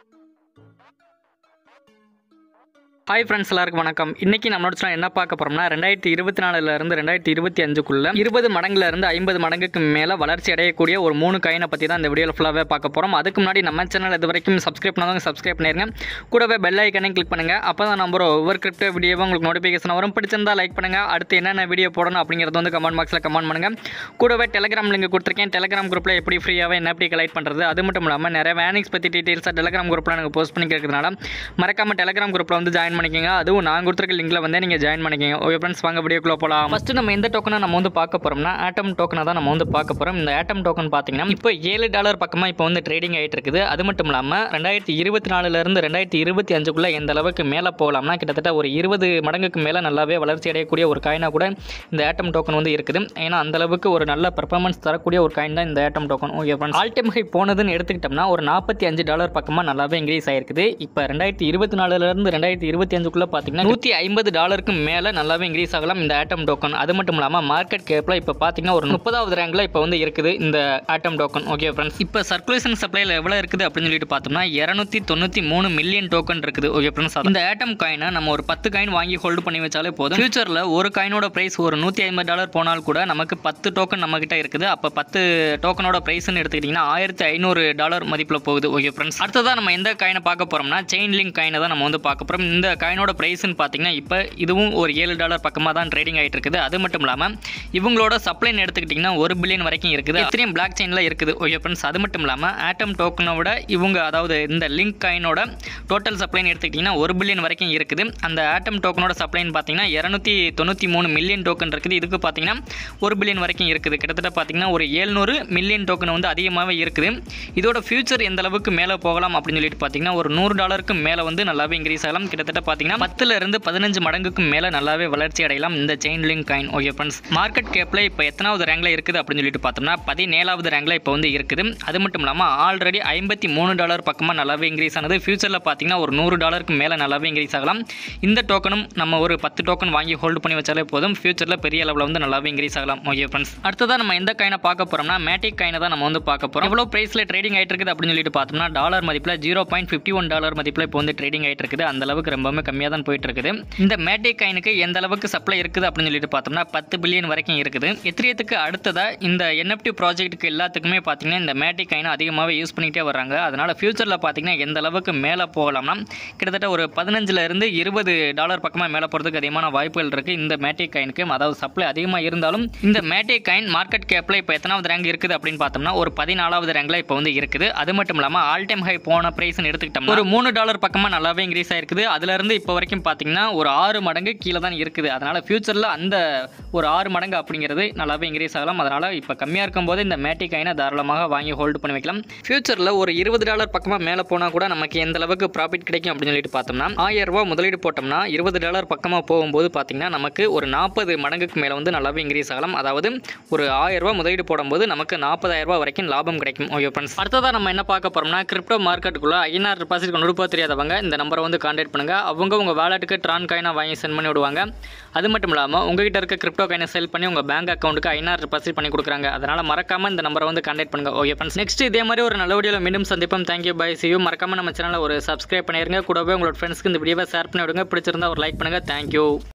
hi friends எல்லாருக்கும் வணக்கம் இன்னைக்கு நம்மளோட சேனல் என்ன பார்க்க போறோம்னா ரெண்டாயிரத்தி இருபத்தி நாலுல இருந்து ரெண்டாயிரத்தி இருபத்தி அஞ்சுக்குள்ள இருபது மடங்குல இருந்து ஐம்பது மடங்குக்கு மேல வளர்ச்சி அடையக்கூடிய ஒரு மூணு காயினை பத்தி தான் இந்த வீடியோவில் ஃபுல்லாகவே பார்க்க போறோம் அதுக்கு முன்னாடி நம்ம சேனல் இது வரைக்கும் சப்ஸ்கிரைப் பண்ணாதவங்க சப்ஸ்கிரைப் பண்ணிருங்க கூடவே பெல் ஐக்கனையும் கிளிக் பண்ணுங்க அப்போ தான் நம்ம ஒவ்வொரு கிரிப்டோ வீடியோவும் உங்களுக்கு நோட்டிஃபிகேஷன் வரும் பிடிச்சிருந்தா லைக் பண்ணுங்க அடுத்து என்னென்ன வீடியோ போடணும் அப்படிங்கிறது வந்து கமெண்ட் பாக்ஸில் கமெண்ட் பண்ணுங்க கூடவே டெலிகிராம் லிங்க் கொடுத்துருக்கேன் டெலிகிராம் குரூப்பில் எப்படி ஃப்ரீயாகவே என்ன எப்படி கலெக்ட் பண்ணுறது அது மட்டும் இல்லாமல் நிறைய வேனிக்ஸ் பற்றி டீட்டெயில்ஸாக டெலிகிராம் குரூப்பில் எனக்கு போஸ்ட் பண்ணி கேட்கறதுனால மறக்காம டெலிகிராம் குரூப்பில் வந்து ஜாயின் பண்ணிக்கோங்க அதுவும் நான் கொடுத்துருக்க லிங்க்ல வந்து நீங்கள் ஜாயின் பண்ணிக்கோங்க ஓகே ஃப்ரெண்ட்ஸ் வாங்க வீடியோக்குள்ள போகலாம் ஃபஸ்ட்டு நம்ம எந்த டோக்கனை நம்ம வந்து பார்க்க போகிறோம்னா ஆட்டம் டோக்கனை தான் நம்ம வந்து பார்க்க போகிறோம் இந்த ஆட்டம் டோக்கன் பார்த்தீங்கன்னா இப்போ ஏழு டாலர் பக்கமாக இப்போ வந்து ட்ரேடிங் ஆகிட்டு இருக்குது அது மட்டும் இல்லாமல் ரெண்டாயிரத்தி இருபத்தி நாலுலேருந்து ரெண்டாயிரத்தி இருபத்தி அஞ்சுக்குள்ளே எந்த அளவுக்கு மேலே போகலாம்னா கிட்டத்தட்ட ஒரு இருபது மடங்குக்கு மேலே நல்லாவே வளர்ச்சி அடையக்கூடிய ஒரு காயினாக கூட இந்த ஆட்டம் டோக்கன் வந்து இருக்குது ஏன்னா அந்த அளவுக்கு ஒரு நல்ல பெர்ஃபார்மன்ஸ் தரக்கூடிய ஒரு காயின் தான் இந்த Atom token okay friends all time high போனதுன்னு எடுத்துக்கிட்டோம்னா ஒரு நாற்பத்தி அஞ்சு டாலர் பக்கமாக நல்லாவே இன்க்ரீஸ் ஆயிருக்குது இப்போ ரெண்டாயிரத்தி இருபத்தி நாலுலேருந்து ரெண்டாயிரத்தி இருபத்தி அஞ்சுக்குள்ளே பார்த்தீங்கன்னா நூற்றி ஐம்பது டாலருக்கு மேலே நல்லாவே இன்க்ரீஸ் ஆகலாம் இந்த ஆட்டம் டோக்கன் அது மட்டும் இல்லாமல் மார்க்கெட் கேப்பில் இப்போ பார்த்தீங்கன்னா ஒரு முப்பதாவது ரேங்கில் இப்போ வந்து இருக்குது இந்த ஆட்டம் டோக்கன் ஓகே ஃப்ரெண்ட்ஸ் இப்போ சர்க்குலேஷன் சப்ளைல எவ்வளோ இருக்குது அப்படின்னு சொல்லிட்டு பார்த்தோம்னா இரநூத்தி தொண்ணூற்றி மூணு மில்லியன் டோக்கன் இருக்குது ஓகே ஃப்ரெண்ட்ஸ் இந்த ஆட்டம் காயினை நம்ம ஒரு பத்து காயின் வாங்கி ஹோல்டு பண்ணி வச்சாலே போதும் ஃபியூச்சரில் ஒரு காயினோட ப்ரைஸ் ஒரு நூற்றி ஐம்பது டாலர் போனால் கூட நமக்கு பத்து டோக்கன் நம்ம கிட்ட இருக்குது அப்போ பத்து டோக்கனோட ப்ரைஸ்னு எடுத்துக்கிட்டிங்கன்னா ஆயிரத்தி ஐநூறு டாலர் மதிப்பில் போகுது ஓகே ஃப்ரெண்ட்ஸ் அடுத்ததாக நம்ம எந்த காயினை பார்க்க போகிறோம்னா செயின் லிங்க் காயினை தான் நம்ம வந்து பார்க்க போகிறோம் இந்த காயினோட ப்ரைஸ்னு பார்த்தீங்கன்னா இப்போ இதுவும் ஒரு ஏழு டாலர் பக்கமாக தான் ட்ரேடிங் ஆகிட்டு இருக்குது அது மட்டும் இல்லாமல் இவங்களோட சப்ளைன் எடுத்துக்கிட்டிங்கன்னா ஒரு பில்லியன் வரைக்கும் இருக்குது இத்தனையும் பிளாக் செயினில் இருக்குது ஓகே ஃப்ரெண்ட்ஸ் அது மட்டும் இல்லாமல் ஆட்டம் டோக்கனை விட இவங்க அதாவது இந்த லிங்க் காயினோட டோட்டல் சப்ளைன் எடுத்துக்கிட்டிங்கன்னா ஒரு பில்லியன் வரைக்கும் இருக்குது அந்த ஆட்டம் டோக்கனோட சப்ளைன் பார்த்தீங்கன்னா இரநூத்தி தொண்ணூற்றி மூணு மில்லியன் டோக்கன் இருக்குது இதுக்கு பார்த்தீங்கன்னா ஒரு பில்லியன் வரைக்கும் இருக்குது கிட்டத்தட்ட பார்த்தீங்கன்னா ஒரு ஏழ்நூறு மில்லியன் டோக்கன் வந்து அதிகமாகவே இருக்குது இதோட ஃபியூச்சர் எந்த அளவுக்கு மேலே போகலாம் அப்படின்னு சொல்லிட்டு பார்த்தீங்கன்னா ஒரு நூறு டாலருக்கு மேலே வந்து நல்லாவே இன்க்ரீஸ் ஆகலாம் கிட்டத்தட்ட பார்த்தீங்கன்னா பத்துல இருந்து பதினஞ்சு மடங்குக்கு மேலே நல்லாவே வளர்ச்சி அடையலாம் இந்த Chainlink coin okay friends market கேப்பில் இப்போ எத்தனாவது ரேங்கில் இருக்குது அப்படின்னு சொல்லிட்டு பார்த்தோம்னா பதினேழாவது ரேங்கில் இப்போ வந்து இருக்குது அது மட்டும் இல்லாமல் ஆல்ரெடி ஐம்பத்தி மூணு டாலர் பக்கமாக நல்லாவே இன்க்ரீஸ் ஆனது ஃபியூச்சரில் பார்த்தீங்கன்னா ஒரு நூறு டாலருக்கு மேலே நல்லாவே இன்க்ரீஸ் ஆகலாம் இந்த டோக்கனும் நம்ம ஒரு பத்து டோக்கன் வாங்கி ஹோல்டு பண்ணி வச்சாலே போதும் ஃபியூச்சரில் பெரிய அளவில் வந்து நல்லாவே இன்க்ரீஸ் ஆகலாம் ஓகே ஃப்ரெண்ட்ஸ் அடுத்ததாக நம்ம எந்த காயினை பார்க்க போகிறோம்னா மேட்டிக் காயினை தான் நம்ம வந்து பார்க்க போகிறோம் எவ்வளோ ப்ரைஸில் ட்ரேடிங் ஆகிட்டு இருக்குது அப்படின்னு சொல்லிட்டு பார்த்தோம்னா டாலர் மதிப்பில் zero point fifty one dollar மதிப்பில் இப்போ வந்து ட்ரேடிங் ஆகிட்டு இருக்குது அந்த அளவுக்கு ரொம்பவே கம்மியாக தான் போயிட்டு இருக்குது இந்த மேட்டிக் காயினுக்கு எந்த அளவுக்கு சப்ளை இருக்குது அப்படின்னு சொல்லிட்டு பார்த்தோம்னா பத்து பில்லியன் வரைக்கும் இருக்குது எத்திரியத்துக்கு அடுத்ததாக இந்த என்எஃப்டி ப்ராஜெக்ட்டுக்கு எல்லாத்துக்குமே பார்த்தீங்கன்னா இந்த மேட்டிக் காயினை அதிகமாகவே யூஸ் பண்ணிகிட்டே வர்றாங்க அதனால் ஃபியூச்சரில் பார்த்தீங்கன்னா எந்த அளவுக்கு மேலே போகலாம்னா கிட்டத்தட்ட ஒரு பதினஞ்சுல இருந்து இருபது டாலர் பக்கமாக மேலே போகிறதுக்கு அதிகமான வாய்ப்புகள் இருக்குது இந்த மேட்டிக் காயினுக்கு அதாவது சப்ளை அதிகமாக இருந்தாலும் இந்த மேட்டிக் காயின் மார்க்கெட் கேப்பில் இப்போ எத்தனாவது ரேங்க் இருக்குது அப்படின்னு பார்த்தோம்னா ஒரு பதினாலாவது ரேங்கில் இப்போ வந்து இருக்குது அது மட்டும் இல்லாமல் ஆல் டைம் ஹை போன ப்ரைஸ்னு எடுத்துக்கிட்டோம்னா ஒரு மூணு டாலர் பக்கமாக நல்லாவே இன்க்ரீஸ் ஆயிருக்குது அதுலேருந்து இப்போ வரைக்கும் பார்த்தீங்கன்னா ஒரு ஆறு மடங்கு கீழே தான் இருக்குது அதனால் ஃபியூச்சரில் அந்த ஒரு ஆறு மடங்கு அப்படிங்கிறது நல்லாவே இன்க்ரீஸ் ஆகலாம் அதனால் இப்போ கம்மியாக இருக்கும்போது இந்த மேட்டிக் காயினை தாராளமாக வாங்கி ஹோல்டு பண்ணி வைக்கலாம் ஃபியூச்சரில் ஒரு இருபது டாலர் பக்கமாக மேலே போனால் கூட நமக்கு எந்த அளவுக்கு ப்ராஃபிட் கிடைக்கும் அப்படின்னு சொல்லிட்டு பார்த்தோம்னா ஆயிரம் ரூபாய் முதலீடு போட்டோம்னா இருபது டாலர் பக்கமாக போகும்போது பார்த்தீங்கன்னா நமக்கு ஒரு நாற்பது மடங்குக்கு மேலே வந்து நல்லாவே இன்க்ரீஸ் ஆகலாம் அதாவது ஒரு ஆயிரம் ரூபாய் முதலீடு போடும்போது நமக்கு நாற்பதாயிரம் ரூபாய் வரைக்கும் லாபம் கிடைக்கும் ஓகே ஃப்ரெண்ட்ஸ் அடுத்ததாக நம்ம என்ன பார்க்க போகிறோம்னா கிரிப்டோ மார்க்கெட்டுக்குள்ள ஐநாறு டெபாசிட் கொண்டு போக தெரியாதவங்க இந்த நம்பரை வந்து கான்டாக்ட் பண்ணுங்கள் அவங்க உங்கள் வேலெட்டுக்கு ட்ரான் காயினாக வாங்கி சென்ட் பண்ணி விடுவாங்க அது மட்டும் இல்லாமல் உங்ககிட்ட இருக்க கிரிப்டோ காயினை செல் பண்ணி உங்கள் பேங்க் அக்கௌண்ட்டுக்கு ஐநாறு டெபாசிட் பண்ணி கொடுக்குறாங்க அதனால் மறக்காமல் இந்த நம்பரை வந்து கான்டாக்ட் பண்ணுங்க ஓகே ஃப்ரெண்ட்ஸ் நெக்ஸ்ட் இதே மாதிரி ஒரு நல்ல வீடியோவில் மீண்டும் சந்திப்போம் தேங்க்யூ பை சியூ மறக்காமல் நம்ம சேனலை ஒரு சப்ஸ்கிரைப் பண்ணிடுங்க கூடவே உங்களோட ஃப்ரெண்ட்ஸ்க்கு இந்த வீடியோவை ஷேர் பண்ணி விடுங்க பிடிச்சிருந்தா ஒரு லைக் பண்ணுங்கள் தேங்க்யூ